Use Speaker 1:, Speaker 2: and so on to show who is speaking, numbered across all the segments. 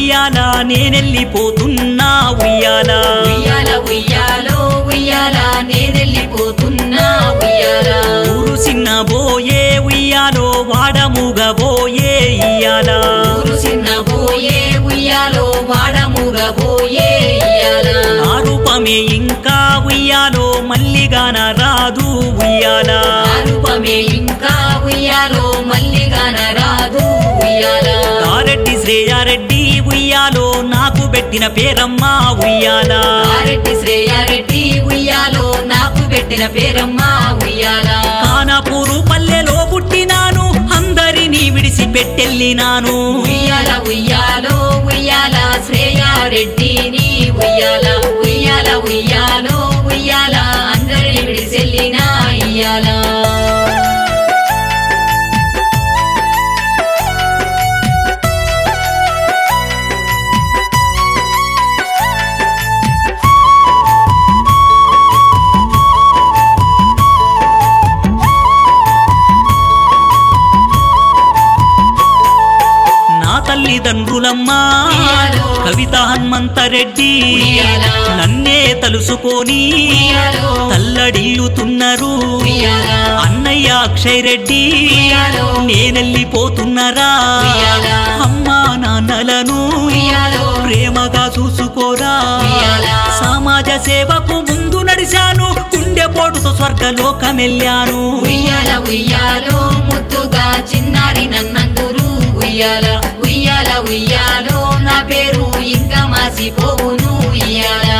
Speaker 1: ఉయ్యాల నేనెళ్ళిపోతున్నా ఉయ్యాల
Speaker 2: ఉయ్యాల ఉయ్యాలో ఉయ్యాల నేనెళ్ళిపోతున్నా ఉయ్యాల
Speaker 1: ఊరు చిన్న బోయే ఉయ్యాలో వాడముగబోయే ఇయ్యాల
Speaker 2: ఊరు చిన్న పోయే ఉయ్యాలో వాడముగా పోయే ఇయ్యాల
Speaker 1: నా రూపమే ఇంకా ఉయ్యాలో మల్లిగాన రాదు ఉయ్యాల
Speaker 2: ఆ రూపమే ఇంకా ఉయ్యాలో మల్లిగాన రాదు ఉయ్యాల
Speaker 1: కారెడ్డి శ్రేయారెడ్డి ఉయ్యాలో నాకు పెట్టిన పేరమ్మా ఉయ్యాల
Speaker 2: ఆరెడ్డి శ్రేయారెడ్డి ఉయ్యాలో నాకు పెట్టిన పేరమ్మ ఉయ్యాల
Speaker 1: కానాపూరు పల్లెలో పుట్టినాను అందరినీ విడిసి పెట్టెళ్ళినాను
Speaker 2: ఉయ్యాల ఉయ్యాలో ఉయ్యాల శ్రేయారెడ్డిని ఉయ్యాల ఉయ్యాల ఉయ్యాలో ఉయ్యాల అందరిని విడిసెల్లిన ఇయ్యాల
Speaker 1: నా తల్లిదండ్రులమ్మా
Speaker 2: ఉయ్యాలో.
Speaker 1: కవిత హనుమంతరెడ్డి
Speaker 2: ఉయ్యాల.
Speaker 1: నన్నే తలుసుకొని
Speaker 2: ఉయ్యాలో.
Speaker 1: తల్లడిల్లుతున్నారు
Speaker 2: ఉయ్యాల.
Speaker 1: అన్నయ్య అక్షయ్ రెడ్డి
Speaker 2: ఉయ్యాలో.
Speaker 1: నేనెళ్ళిపోతున్నరా
Speaker 2: ఉయ్యాల.
Speaker 1: అమ్మా నాన్నలను
Speaker 2: ఉయ్యాలో.
Speaker 1: ప్రేమగా చూసుకోరా
Speaker 2: ఉయ్యాల.
Speaker 1: సమాజ సేవకు ముందు నడిచాను గుండెపోటుతో స్వర్గలోకమెళ్ళాను
Speaker 2: ఉయ్యాల ఉయ్యాలో ముద్దుగా చిన్నారి నన్నందురు ఉయ్యాల ఉయ్యాల ఉయ్యాలో నా పేరు ఇంకా మాసిపోవును ఉయ్యాల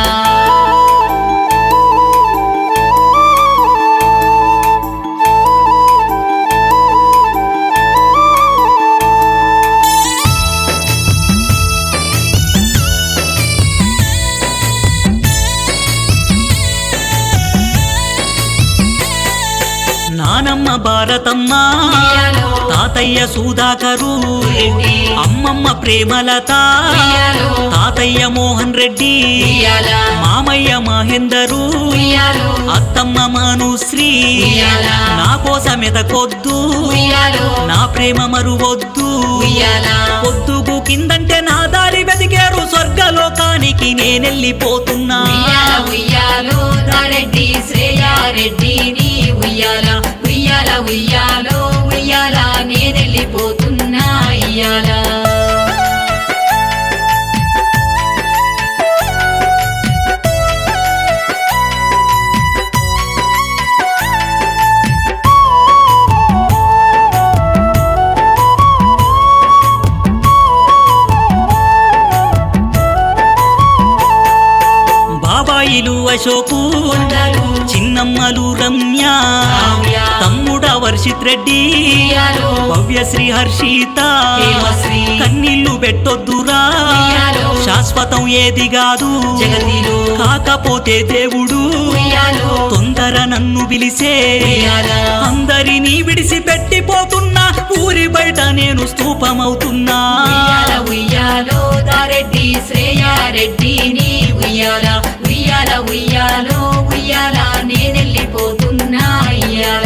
Speaker 1: నానమ్మ భారతమ్మ
Speaker 2: ఉయ్యాలో.
Speaker 1: తాతయ్య సుధాకరు
Speaker 2: రెడ్డి.
Speaker 1: అమ్మమ్మ ప్రేమలత
Speaker 2: ఉయ్యాలో.
Speaker 1: తాతయ్య మోహన్ రెడ్డి
Speaker 2: ఉయ్యాల
Speaker 1: మామయ్య మహేందరు
Speaker 2: ఉయ్యాలో
Speaker 1: అత్తమ్మ మనుశ్రీ
Speaker 2: ఉయ్యాల.
Speaker 1: నా కోసమెత కొద్దు
Speaker 2: ఉయ్యాలో
Speaker 1: నా ప్రేమ మరువొద్దు
Speaker 2: ఉయ్యాల
Speaker 1: పొద్దుకు కిందంటే నా దారి వెతికారు స్వర్గలోకానికి నేనెళ్ళిపోతున్నా
Speaker 2: ఉయ్యాల ఉయ్యాలో దారెడ్డి శ్రేయారెడ్డిని ఉయ్యాల ఉయ్యాల ఉయ్యాలో ఉయ్యాల నేనెళ్ళిపోతున్నా ఇయ్యాల
Speaker 1: బాబాయిలు అశోకు
Speaker 2: కొండలు
Speaker 1: చిన్నమ్మలు రమ్య
Speaker 2: కావ్య.
Speaker 1: తమ్ముడ వర్షిత్ రెడ్డి
Speaker 2: ఉయ్యాలో
Speaker 1: భవ్యశ్రీ హర్షిత
Speaker 2: హేమశ్రీ.
Speaker 1: కన్నీళ్లు పెట్టొద్దురా
Speaker 2: ఉయ్యాలో.
Speaker 1: శాశ్వతం ఏది కాదు
Speaker 2: జగతిలో.
Speaker 1: కాకపోతే దేవుడు
Speaker 2: ఉయ్యాలో
Speaker 1: తొందర నన్ను పిలిసే
Speaker 2: ఉయ్యాల
Speaker 1: అందరినీ విడిసి పెట్టిపోతున్నా ఊరి బయట నేను స్తూపమవుతున్నా
Speaker 2: ఉయ్యాల ఉయ్యాలో దారెడ్డి శ్రేయారెడ్డిని ఉయ్యాల ఉయ్యాల ఉయ్యాలో ఉయ్యాల నేనెళ్ళిపోతున్నా ఇయ్యాల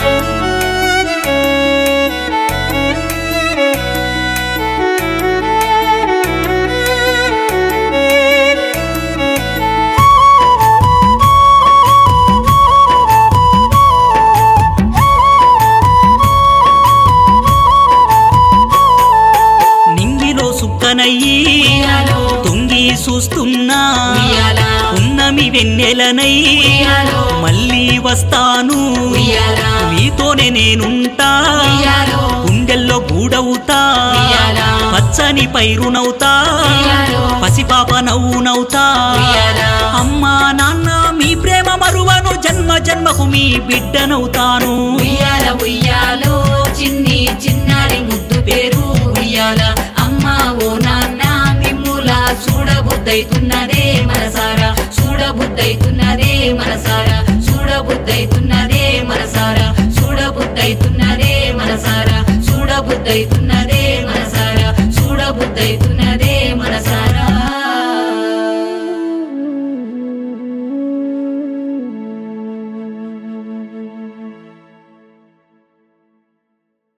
Speaker 1: నింగిలో సుక్కనయ్యి
Speaker 2: ఉయ్యాలో
Speaker 1: తొంగి చూస్తున్నా
Speaker 2: ఉయ్యాల
Speaker 1: ఉన్నమి వెన్నెలనై
Speaker 2: ఉయ్యాలో
Speaker 1: మళ్ళీ వస్తాను
Speaker 2: ఉయ్యాల
Speaker 1: నీతోనే నేనుంటా
Speaker 2: ఉయ్యాలో
Speaker 1: గుండెల్లో గూడవుతా
Speaker 2: ఉయ్యాల
Speaker 1: పచ్చని పైరునవుతా
Speaker 2: ఉయ్యాలో
Speaker 1: పసిపాప నవ్వునవుతా
Speaker 2: ఉయ్యాల
Speaker 1: అమ్మా నాన్న మీ ప్రేమ మరువను జన్మ జన్మకు మీ బిడ్డనవుతాను
Speaker 2: ఉయ్యాల ఉయ్యాలో చిన్ని చిన్నారి ముద్దు పేరు ఉయ్యాల అమ్మ ఓ నాన్న మిమ్ముల చూడబుద్దైతున్నదే మనసారా చూడబుద్దైతున్నదే మనసారా చూడబుద్దైతున్నదే మనసారా చూడబుద్దైతున్నదే మనసారా చూడబుద్దైతున్నదే